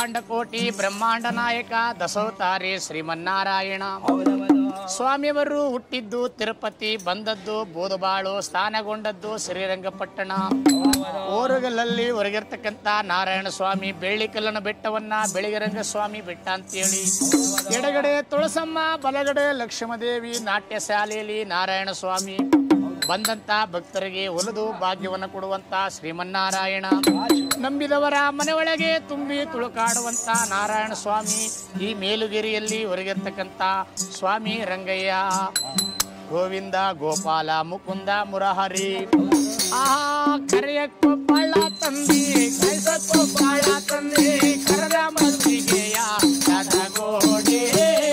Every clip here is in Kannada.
ಅಖಿಲಾಂಡ ಕೋಟಿ ಬ್ರಹ್ಮಾಂಡ ನಾಯಕ ದಶವತಾರಿ ಶ್ರೀಮನ್ನಾರಾಯಣ ಸ್ವಾಮಿಯವರು ಹುಟ್ಟಿದ್ದು ತಿರುಪತಿ ಬಂದದ್ದು ಬೋಧಬಾಳು ಸ್ಥಾನಗೊಂಡದ್ದು ಶ್ರೀರಂಗಪಟ್ಟಣ ಓರುಗಲ್ಲಲ್ಲಿ ಹೊರಗಿರ್ತಕ್ಕಂಥ ನಾರಾಯಣ ಸ್ವಾಮಿ ಬೆಳ್ಳಿಕಲ್ಲನ ಬೆಟ್ಟವನ್ನ ಬೆಳಗಿರಂಗ ಸ್ವಾಮಿ ಬೆಟ್ಟ ಅಂತೇಳಿ ಎಡಗಡೆ ತುಳಸಮ್ಮ ಬಲಗಡೆ ಲಕ್ಷ್ಮದೇವಿ ನಾಟ್ಯ ಶಾಲೆಯಲ್ಲಿ ನಾರಾಯಣ ಸ್ವಾಮಿ ಬಂದಂತ ಭಕ್ತರಿಗೆ ಒಲಿದು ಭಾಗ್ಯವನ್ನು ಕೊಡುವಂತ ಶ್ರೀಮನ್ನಾರಾಯಣ ನಂಬಿದವರ ಮನೆ ಒಳಗೆ ತುಂಬಿ ತುಳುಕಾಡುವಂತ ನಾರಾಯಣ ಸ್ವಾಮಿ ಈ ಮೇಲುಗಿರಿಯಲ್ಲಿ ಹೊರಗಿರ್ತಕ್ಕಂಥ ಸ್ವಾಮಿ ರಂಗಯ್ಯ ಗೋವಿಂದ ಗೋಪಾಲ ಮುಕುಂದ ಮುರಹರಿ ಆ ಕರೆಯ ಕೊಪ್ಪಳ ತಂದಿ ಕೈಸ ಕೊಪ್ಪಳ ತಂದಿ ಕರದ ಮಲ್ಲಿಗೆಯ ಕದಗೋಡೆ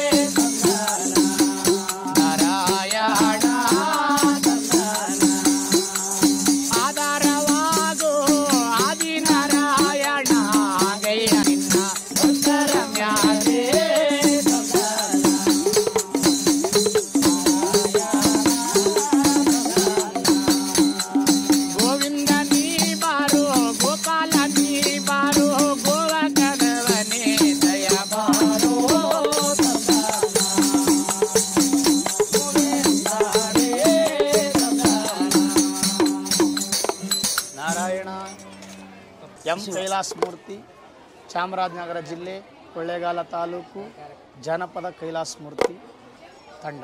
ನಾರಾಯಣ ಆಧಾರವಾಗೋ ಆದಿನಾರಾಯಣ ಗೈಯ ನಿನ್ನ ಉತ್ತರ ಮ್ಯಾಲೆ ಗೋವಿಂದ ನೀ ಬಾರೋ ಗೋಪಾಲ ನೀ ಬಾರೋ ಗೋವ ಕದವನೇ ದಯ ಬಾರೋ ನಾರಾಯಣ ಎಂ ಕೈಲಾಸ್ ಮೂರ್ತಿ ಚಾಮರಾಜನಗರ ಜಿಲ್ಲೆ ಕೊಳ್ಳೇಗಾಲ ತಾಲೂಕು ಜನಪದ ಕೈಲಾಸ್ ಮೂರ್ತಿ ತಂಡ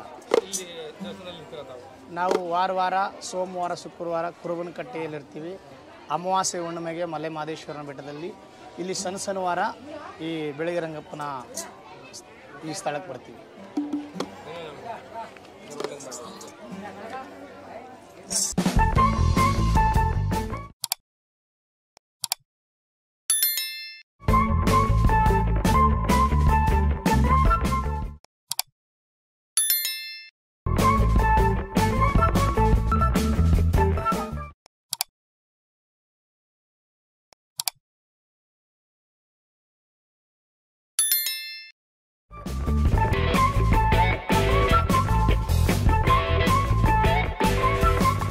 ನಾವು ವಾರ ವಾರ ಸೋಮವಾರ ಶುಕ್ರವಾರ ಕುರುಬನಕಟ್ಟೆಯಲ್ಲಿರ್ತೀವಿ ಅಮಾವಾಸ್ಯೆ ಹುಣ್ಣಿಮೆಗೆ ಮಲೆ ಮಹದೇಶ್ವರನ ಬೆಟ್ಟದಲ್ಲಿ ಇಲ್ಲಿ ಸಣ್ಣ ಶನಿವಾರ ಈ ಬೆಳಗಿರಂಗಪ್ಪನ ಈ ಸ್ಥಳಕ್ಕೆ ಬರ್ತೀವಿ